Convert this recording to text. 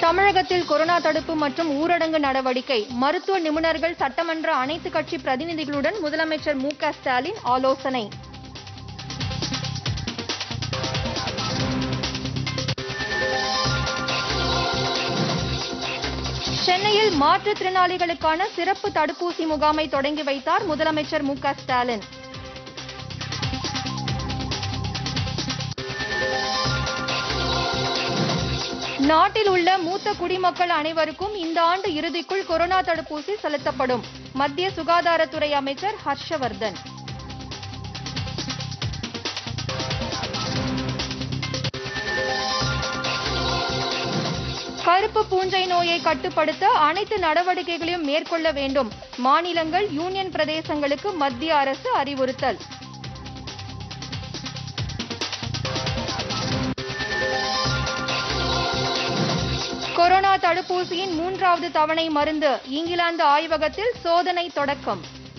தமிழகத்தில் கொரோனா தடுப்பு மற்றும் ஊரடங்கு நடவடிக்கை மருத்துவ நிபுணர்கள் சட்டமன்ற அனைத்து கட்சி பிரதிநிதிகளுடன் முதலமைச்சர் மு க ஸ்டாலின் ஆலோசனை சென்னையில் மாற்றுத்திறனாளிகளுக்கான சிறப்பு தடுப்பூசி முகாமை தொடங்கி வைத்தார் முதலமைச்சர் மு க ஸ்டாலின் நாட்டில் உள்ள மூத்த குடிமக்கள் அனைவருக்கும் இந்த ஆண்டு இறுதிக்குள் கொரோனா தடுப்பூசி செலுத்தப்படும் மத்திய சுகாதாரத்துறை அமைச்சர் ஹர்ஷவர்தன் கருப்பு பூஞ்சை நோயை கட்டுப்படுத்த அனைத்து நடவடிக்கைகளையும் மேற்கொள்ள வேண்டும் மாநிலங்கள் யூனியன் பிரதேசங்களுக்கு மத்திய அரசு அறிவுறுத்தல் கொரோனா தடுப்பூசியின் மூன்றாவது தவணை மருந்து இங்கிலாந்து ஆய்வகத்தில் சோதனை தொடக்கம்